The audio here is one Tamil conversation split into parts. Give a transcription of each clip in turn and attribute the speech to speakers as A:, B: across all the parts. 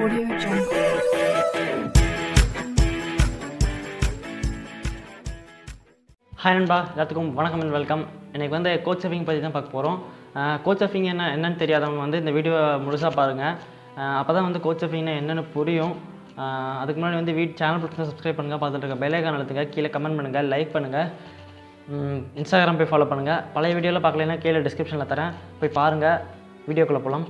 A: Audio Jungle.
B: ஹாய் நண்பா எல்லாத்துக்கும் வணக்கம் அண்ட் வெல்கம் இன்றைக்கி வந்து கோச் சர்ஃபிங் பற்றி தான் பார்க்க போகிறோம் கோச் சர்ஃபிங் என்ன என்னன்னு தெரியாதவங்க வந்து இந்த வீடியோ முழுசாக பாருங்கள் அப்போ தான் வந்து கோச் சர்ஃபிங்னா என்னென்னு புரியும் அஹ் அதுக்கு முன்னாடி வந்து வீட் சேனல் பிடிச்சா சப்ஸ்கிரைப் பண்ணுங்கள் பார்த்துட்டு இருக்க பெல்லைக்கான் அழுத்துங்க கீழே கமெண்ட் பண்ணுங்கள் லைக் பண்ணுங்கள் இன்ஸ்டாகிராம் போய் ஃபாலோ பண்ணுங்கள் பழைய வீடியோவில் பார்க்கலைன்னா கீழே டிஸ்கிரிப்ஷனில் தரேன் போய் பாருங்கள் வீடியோக்குள்ளே போகலாம்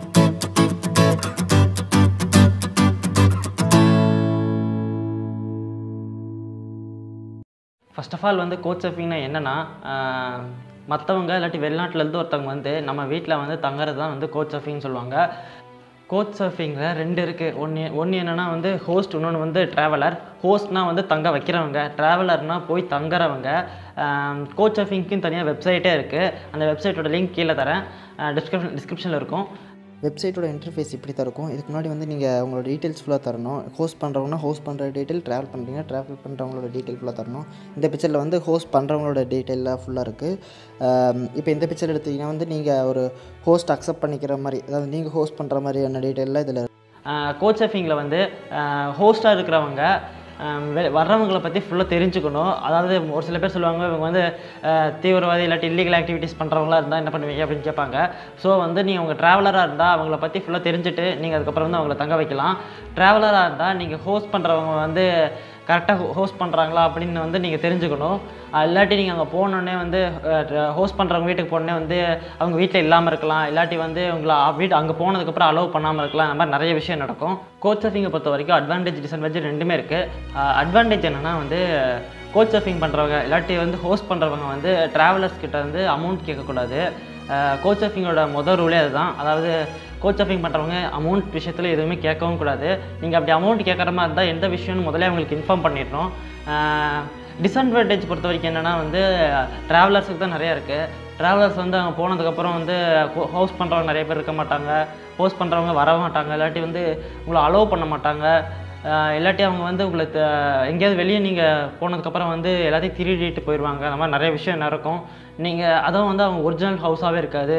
B: ஃபர்ஸ்ட் ஆஃப் ஆல் வந்து கோச் சர்ஃபிங்னா என்னென்னா மற்றவங்க இல்லாட்டி வெளிநாட்டிலேருந்து ஒருத்தவங்க வந்து நம்ம வீட்டில் வந்து தங்குறது தான் வந்து கோச் சர்ஃபிங்னு சொல்லுவாங்க கோச் சர்ஃபிங்கில் ரெண்டு இருக்குது ஒன்று ஒன்று என்னென்னா வந்து ஹோஸ்ட் இன்னொன்று வந்து ட்ராவலர் ஹோஸ்ட்னால் வந்து தங்க வைக்கிறவங்க ட்ராவலர்னால் போய் தங்குறவங்க கோச் சர்ஃபிங்க்குன்னு தனியாக வெப்சைட்டே இருக்குது அந்த வெப்சைட்டோட லிங்க் கீழே தரேன் டிஸ்கிரிப்ஷன் டிஸ்கிரிப்ஷனில் இருக்கும்
C: வெப்சைட்டோட இன்டர்ஃபேஸ் இப்படி தான் இருக்கும் இதுக்கு முன்னாடி வந்து நீங்கள் உங்களோட டீட்டெயில்ஸ் ஃபுல்லாக தரணும் ஹோஸ்ட் பண்ணுறவங்கன்னா ஹோஸ்ட் பண்ணுற டீட்டெயில் ட்ராவல் பண்ணுறீங்க ட்ராவல் பண்ணுறவங்களோட டீட்டெயில் ஃபுல்லாக தரணும் இந்த பிக்சரில் வந்து ஹோஸ்ட் பண்ணுறவங்களோட டீட்டெயிலாக ஃபுல்லாக இருக்குது இப்போ இந்த பிக்சர் எடுத்தீங்கன்னா வந்து நீங்கள் ஒரு ஹோஸ்ட் அக்செப்ட் பண்ணிக்கிற மாதிரி அதாவது நீங்கள் ஹோஸ்ட் பண்ணுற மாதிரியான டீட்டெயிலில் இதில்
B: கோச் சர்ஃபிங்கில் வந்து ஹோஸ்ட்டாக இருக்கிறவங்க ஆஹ் வெ- வர்றவங்களை பற்றி ஃபுல்லாக தெரிஞ்சுக்கணும் அதாவது ஒரு சில பேர் சொல்லுவாங்க இவங்க வந்து ஆஹ் தீவிரவாதி இல்லாட்டி இல்லீகல் ஆக்டிவிட்டீஸ் பண்ணுறவங்களா இருந்தால் என்ன பண்ணுவீங்க அப்படின்னு கேட்பாங்க ஸோ வந்து நீங்கள் உங்கள் ட்ராவலராக இருந்தால் அவங்கள பற்றி ஃபுல்லாக தெரிஞ்சுட்டு நீங்கள் அதுக்கப்புறம் வந்து அவங்கள தங்க வைக்கலாம் ட்ராவலராக இருந்தால் நீங்கள் ஹோஸ்ட் பண்ணுறவங்க வந்து கரெக்டாக ஹோஸ்ட் பண்ணுறாங்களா அப்படின்னு வந்து நீங்கள் தெரிஞ்சுக்கணும் அஹ் இல்லாட்டி நீங்கள் அங்கே போனோடனே வந்து ஹோஸ்ட் பண்ணுறவங்க வீட்டுக்கு போனோடனே வந்து அவங்க வீட்டில் இல்லாமல் இருக்கலாம் இல்லாட்டி வந்து உங்களை அ- வீட்டு அங்கே போனதுக்கப்புறம் அலோவ் பண்ணாமல் இருக்கலாம் அந்த மாதிரி நிறைய விஷயம் நடக்கும் கோச் சர்ஃபிங்கை பொறுத்த வரைக்கும் அட்வான்டேஜ் டிஸ்அட்வான்டேஜ் ரெண்டுமே இருக்குது அட்வான்டேஜ் என்னென்னா வந்து கோச் சர்ஃபிங் பண்ணுறவங்க இல்லாட்டி வந்து ஹோஸ்ட் பண்ணுறவங்க வந்து ட்ராவலர்ஸ் கிட்ட வந்து அமௌண்ட் கேட்கக்கூடாது கோச் சர்ஃபிங்கோட மொதல் ரூலே அதுதான் அதாவது கோச் சர்ஃபிங் பண்ணுறவங்க அமௌண்ட் விஷயத்தில் எதுவுமே கேட்கவும் கூடாது நீங்கள் அப்படி அமௌண்ட் கேட்குற மாதிரி இருந்தால் எந்த விஷயம்னு முதல்ல அவங்களுக்கு இன்ஃபார்ம் பண்ணிடணும் டிஸ்அட்வான்டேஜ் பொறுத்த வரைக்கும் என்னென்னா வந்து ட்ராவலர்ஸுக்கு தான் நிறையா இருக்குது ட்ராவலர்ஸ் வந்து அங்கே போனதுக்கப்புறம் வந்து ஹோஸ்ட் பண்ணுறவங்க நிறைய பேர் இருக்க மாட்டாங்க ஹோஸ்ட் பண்ணுறவங்க வர மாட்டாங்க இல்லாட்டி வந்து உங்களை அலோவ் பண்ண மாட்டாங்க ஆஹ் இல்லாட்டி அவங்க வந்து உங்களை த- எங்கேயாவது வெளியே நீங்கள் போனதுக்கப்புறம் வந்து எல்லாத்தையும் திருடிட்டு போயிடுவாங்க அந்த மாதிரி நிறைய விஷயம் நடக்கும் நீங்கள் அதுவும் வந்து அவங்க ஒரிஜினல் ஹவுஸாகவே இருக்காது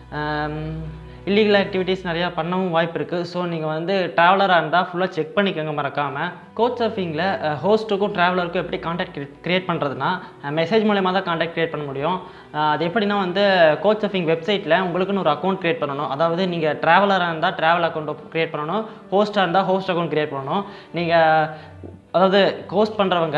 B: இல்லீகல் ஆக்டிவிட்டீஸ் நிறையா பண்ணவும் வாய்ப்பு இருக்குது ஸோ நீங்கள் வந்து ட்ராவலராக இருந்தால் ஃபுல்லாக செக் பண்ணிக்கோங்க மறக்காமல் கோச் சர்ஃபிங்கில் ஹோஸ்ட்டுக்கும் ட்ராவலருக்கும் எப்படி காண்டாக்ட் க்ரியேட் பண்ணுறதுனா மெசேஜ் மூலயமா தான் காண்டாக்ட் க்ரியேட் பண்ண முடியும் அஹ் அது எப்படின்னா வந்து கோச் சர்ஃபிங் வெப்சைட்டில் உங்களுக்குன்னு ஒரு அக்கௌண்ட் க்ரியேட் பண்ணணும் அதாவது நீங்கள் ட்ராவலராக இருந்தால் ட்ராவல் அக்கௌண்ட் க்ரியேட் பண்ணணும் ஹோஸ்ட்டாக இருந்தால் ஹோஸ்ட் அக்கௌண்ட் க்ரியேட் பண்ணணும் நீங்கள் அதாவது ஹோஸ்ட் பண்ணுறவங்க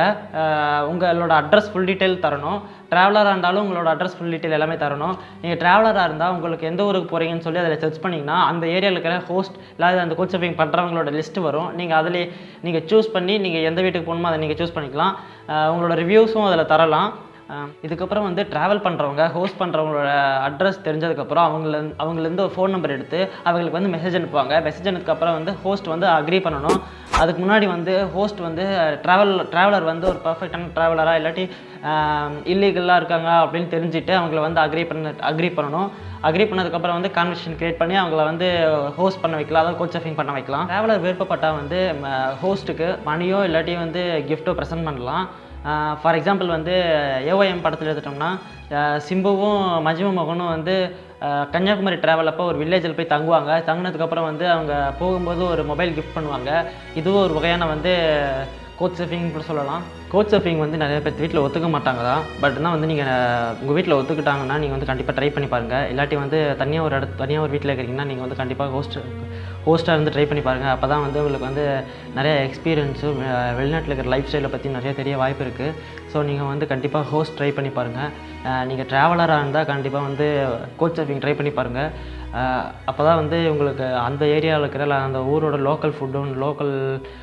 B: உங்களோட அட்ரஸ் ஃபுல் டீட்டெயில் தரணும் ட்ராவலராக இருந்தாலும் உங்களோட அட்ரஸ் ஃபுல் டீட்டெயில் எல்லாமே தரணும் நீங்கள் ட்ராவலராக இருந்தால் உங்களுக்கு எந்த ஊருக்கு போகிறீங்கன்னு சொல்லி அதில் சர்ச் பண்ணிங்கன்னா அந்த ஏரியாவில் இருக்கிற ஹோஸ்ட் இல்லாத அந்த கோச் சர்ஃபிங் பண்ணுறவங்களோட லிஸ்ட்டு வரும் நீங்கள் அதில் நீங்கள் சூஸ் பண்ணி நீங்கள் எந்த வீட்டுக்கு போகணுமோ அதை நீங்கள் சூஸ் பண்ணிக்கலாம் அஹ் உங்களோட ரிவ்யூஸும் அதில் தரலாம் அஹ் இதுக்கப்புறம் வந்து ட்ராவல் பண்ணுறவங்க ஹோஸ்ட் பண்ணுறவங்களோட அட்ரஸ் தெரிஞ்சதுக்கப்புறம் அவங்கள அவங்கலேருந்து ஒரு ஃபோன் நம்பர் எடுத்து அவங்களுக்கு வந்து மெசேஜ் அனுப்புவாங்க மெசேஜ் அனுப்புக்கப்புறம் வந்து ஹோஸ்ட் வந்து அக்ரி பண்ணணும் அதுக்கு முன்னாடி வந்து ஹோஸ்ட் வந்து ட்ராவல் ட்ராவலர் வந்து ஒரு பர்ஃபெக்டான ட்ராவலராக இல்லாட்டி இல்லீகலாக இருக்காங்க அப்படின்னு தெரிஞ்சுட்டு அவங்கள வந்து அக்ரி பண்ண அக்ரி பண்ணணும் அக்ரி பண்ணதுக்கப்புறம் வந்து கான்வர்சேஷன் க்ரியேட் பண்ணி அவங்கள வந்து ஹோஸ்ட் பண்ண வைக்கலாம் அதாவது கோச் சர்ஃபிங் பண்ண வைக்கலாம் ட்ராவலர் விருப்பப்பட்டால் வந்து ஹோஸ்ட்டுக்கு மணியோ இல்லாட்டி வந்து கிஃப்ட்டோ ப்ரெசென்ட் பண்ணலாம் ஃபார் எக்ஸாம்பிள் வந்து ஏஓஎம் படத்தில் எடுத்துட்டோம்னா அஹ் சிம்புவும் மஜிமு மகனும் வந்து அஹ் கன்னியாகுமரி ட்ராவல் அப்போ ஒரு வில்லேஜில் போய் தங்குவாங்க தங்கினதுக்கப்புறம் வந்து அவங்க போகும்போது ஒரு மொபைல் கிஃப்ட் பண்ணுவாங்க இதுவும் ஒரு வகையான வந்து கோச் சர்ஃபிங் கூட சொல்லலாம் கோச் சர்ஃபிங் வந்து நிறைய பேர் வீட்டில் ஒத்துக்க மாட்டாங்க தான் பட் ஆனால் வந்து நீங்கள் உங்கள் வீட்டில் ஒத்துக்கிட்டாங்கன்னா நீங்கள் வந்து கண்டிப்பாக ட்ரை பண்ணி பாருங்கள் இல்லாட்டி வந்து தனியாக ஒரு இடத்து தனியாக ஒரு வீட்டில் இருக்கிறீங்கன்னா நீங்கள் வந்து கண்டிப்பாக ஹோஸ்ட் ஹோஸ்ட்டாக இருந்து ட்ரை பண்ணி பாருங்கள் அப்போ தான் வந்து உங்களுக்கு வந்து நிறைய எக்ஸ்பீரியன்ஸும் வெளிநாட்டில் இருக்கிற லைஃப் ஸ்டைலை பற்றி நிறைய தெரிய வாய்ப்பு இருக்குது ஸோ நீங்கள் வந்து கண்டிப்பாக ஹோஸ்ட் ட்ரை பண்ணி பாருங்கள் நீங்கள் ட்ராவலராக இருந்தால் கண்டிப்பாக வந்து கோச் சர்ஃபிங் ட்ரை பண்ணி பாருங்கள் அப்போ தான் வந்து உங்களுக்கு அந்த ஏரியாவில் இருக்கிற இல்ல அந்த ஊரோட லோக்கல் ஃபுட்டும் லோக்கல்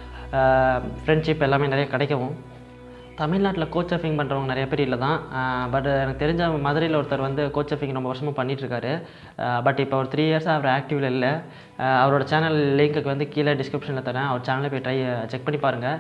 B: ஃப்ரெண்ட்ஷிப் எல்லாமே நிறைய கிடைக்கவும் தமிழ்நாட்டில் கோச் சர்ஃபிங் பண்ணுறவங்க நிறைய பேர் இல்லை தான் பட் எனக்கு தெரிஞ்ச மதுரையில் ஒருத்தர் வந்து கோச் சர்ஃபிங் ரொம்ப வருஷமாக பண்ணிகிட்ருக்காரு பட் இப்போ ஒரு த்ரீ இயர்ஸாக அவர் ஆக்டிவில் இல்லை அஹ் அவரோட சேனல் லிங்க்குக்கு வந்து கீழே டிஸ்கிரிப்ஷனில் தரேன் அவர் சேனலை போய் ட்ரை செக் பண்ணி பாருங்கள்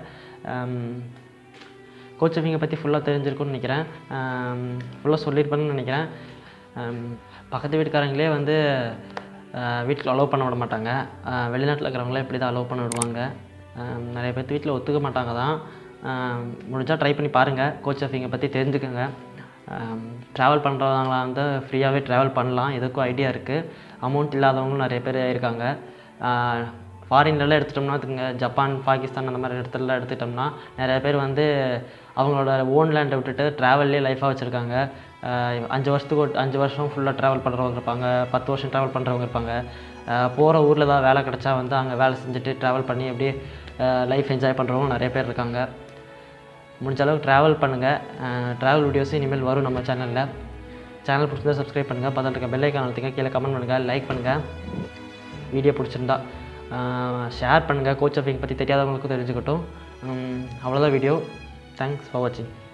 B: கோச் சர்ஃபிங்கை பற்றி ஃபுல்லாக தெரிஞ்சிருக்கும்னு நினைக்கிறேன் ஃபுல்லாக சொல்லியிருப்பேன்னு நினைக்கிறேன் ஆம், பக்கத்து வீட்டுக்காரங்களே வந்து வீட்டில் அலோவ் பண்ண விட மாட்டாங்க வெளிநாட்டில் இருக்கிறவங்களே இப்படி தான் அலோவ் பண்ண விடுவாங்க ஆம், நிறைய பேர் வீட்டில் ஒத்துக்க மாட்டாங்க தான் முடிஞ்சால் ட்ரை பண்ணி பாருங்கள் கோச் சர்ஃபிங்கை பற்றி தெரிஞ்சுக்கோங்க ட்ராவல் பண்ணுறவங்களா வந்து ஃப்ரீயாகவே ட்ராவல் பண்ணலாம் எதுக்கும் ஐடியா இருக்குது அமௌண்ட் இல்லாதவங்களும் நிறைய பேர் இருக்காங்க ஃபாரின்லலாம் எடுத்துட்டோம்னா பார்த்துக்கங்க ஜப்பான் பாகிஸ்தான் அந்த மாதிரி இடத்துலலாம் எடுத்துட்டோம்னா நிறைய பேர் வந்து அவங்களோட ஓன் லேண்டை விட்டுட்டு ட்ராவல்லே லைஃபாக வச்சுருக்காங்க அஞ்சு வருஷத்துக்கு ஒரு அஞ்சு வருஷம் ஃபுல்லாக ட்ராவல் பண்ணுறவங்க இருப்பாங்க பத்து வருஷம் ட்ராவல் பண்ணுறவங்க இருப்பாங்க போகிற ஊரில் தான் வேலை கிடச்சா வந்து அங்கே வேலை செஞ்சுட்டு ட்ராவல் பண்ணி அப்படியே லைஃப் என்ஜாய் பண்ணுறவங்க நிறைய பேர் இருக்காங்க முடிஞ்ச அளவுக்கு ட்ராவல் பண்ணுங்கள் ட்ராவல் வீடியோஸும் இனிமேல் வரும் நம்ம சேனலில் சேனல் பிடிச்சிருந்தா சப்ஸ்கிரைப் பண்ணுங்கள் பக்கத்தில் இருக்க பெல் ஐக்கான் அழுத்துங்க கீழே கமெண்ட் பண்ணுங்கள் லைக் பண்ணுங்கள் வீடியோ பிடிச்சிருந்தா ஷேர் பண்ணுங்கள் கோச் சர்ஃபிங் பற்றி தெரியாதவங்களுக்கும் தெரிஞ்சுக்கட்டும் உம், அவ்வளோதான் வீடியோ தேங்க்ஸ் ஃபார் வாட்சிங்